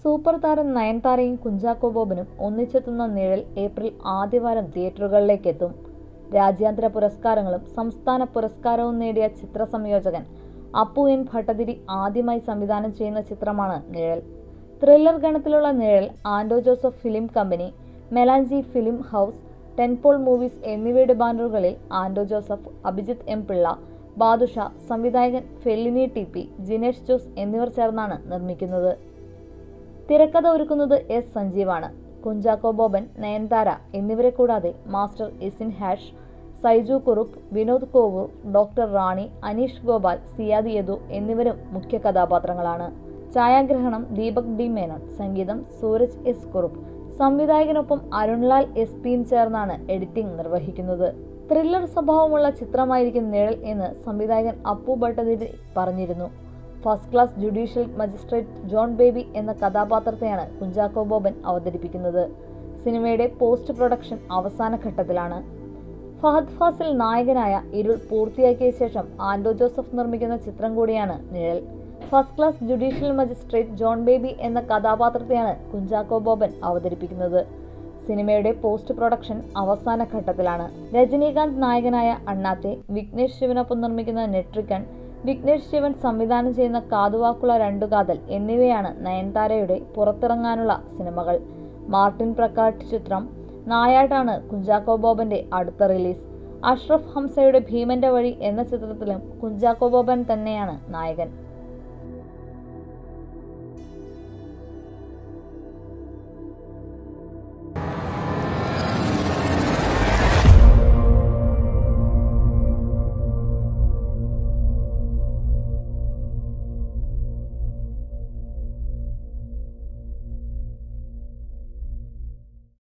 super താരം നയൻതാരയും കുഞ്ചാക്കോ ബോബനും ഒന്നിച്ചെത്തുന്ന നിഴൽ ഏപ്രിൽ ആദ്യവാരം തിയേറ്ററുകളിലേക്ക് എത്തും രാജ്യാന്തര പുരസ്കാരങ്ങളും സംസ്ഥാന പുരസ്കാരവും നേടിയ ചിത്ര സംയോജകൻ അപ്പു എൻ ഭട്ടതിരി ആദ്യമായി സംവിധാനം ചെയ്യുന്ന ചിത്രമാണ് നിഴൽ ത്രില്ലർ ഗണത്തിലുള്ള Nizhal Anto Joseph film company Melange film house Tentpole movies എന്നിവയുടെ ബാനറുകളിൽ ആൻഡോ ജോസഫ് അഭിജിത്ത് എം പിള്ള ബാദുഷ സംവിധായകൻ ഫെല്ലിനി ടി പി ജിനേഷ് ജോസ് എന്നിവർ ചേർന്നാണ് നിർമ്മിക്കുന്നത് തിരക്കഥ ഒരുക്കുന്നത് എസ് സഞ്ജീവാണ് കുഞ്ചാക്കോ ബോബൻ നയൻതാര എന്നിവരെ കൂടാതെ മാസ്റ്റർ ഇസിൻ ഹാഷ് സൈജു കുറുപ്പ് വിനോദ് കോവൂർ ഡോക്ടർ റാണി അനീഷ് ഗോപാൽ സിയാദ് യദു എന്നിവരും മുഖ്യ കഥാപാത്രങ്ങളാണ് ഛായാഗ്രഹണം ദീപക് ഡി മേനോൻ സംഗീതം സൂരജ് എസ് കുറുപ്പ് സംവിധായകനൊപ്പം അരുൺലാൽ എസ് പിയും ചേർന്നാണ് എഡിറ്റിംഗ് നിർവഹിക്കുന്നത് ത്രില്ലർ സ്വഭാവമുള്ള ചിത്രമായിരിക്കും നിഴൽ എന്ന് സംവിധായകൻ അപ്പു ഭട്ടതിരി പറഞ്ഞിരുന്നു first class judicial magistrate John Baby എന്ന കഥാപാത്രത്തെയാണ് കുഞ്ചാക്കോ ബോബൻ അവതരിപ്പിക്കുന്നത് സിനിമയുടെ പോസ്റ്റ് പ്രൊഡക്ഷൻ അവസാന ഘട്ടത്തിലാണ് ഫഹദ് ഫാസിൽ നായകനായ ഇരുൾ പൂർത്തിയാക്കിയ ശേഷം ആൻഡോ ജോസഫ് നിർമ്മിക്കുന്ന ചിത്രം കൂടിയാണ് Nizhal first class judicial magistrate John Baby എന്ന കഥാപാത്രത്തെയാണ് കുഞ്ചാക്കോ ബോബൻ അവതരിപ്പിക്കുന്നത് സിനിമയുടെ പോസ്റ്റ് പ്രൊഡക്ഷൻ അവസാന ഘട്ടത്തിലാണ് രജനീകാന്ത് നായകനായ അണ്ണാത്തെ വിഘ്നേഷ് ശിവനൊപ്പം നിർമ്മിക്കുന്ന നെട്രിക്കൺ വിഘ്നേഷ് ശിവൻ സംവിധാനം ചെയ്യുന്ന കാതുവാക്കുള രണ്ടു കാതൽ എന്നിവയാണ് നയൻതാരയുടെ പുറത്തിറങ്ങാനുള്ള സിനിമകൾ മാർട്ടിൻ പ്രക്കാട്ട് ചിത്രം നായാട്ടാണ് കുഞ്ചാക്കോ ബോബന്റെ അടുത്ത റിലീസ് അഷ്റഫ് ഹംസയുടെ ഭീമന്റെ വഴി എന്ന ചിത്രത്തിലും കുഞ്ചാക്കോ ബോബൻ തന്നെയാണ് നായകൻ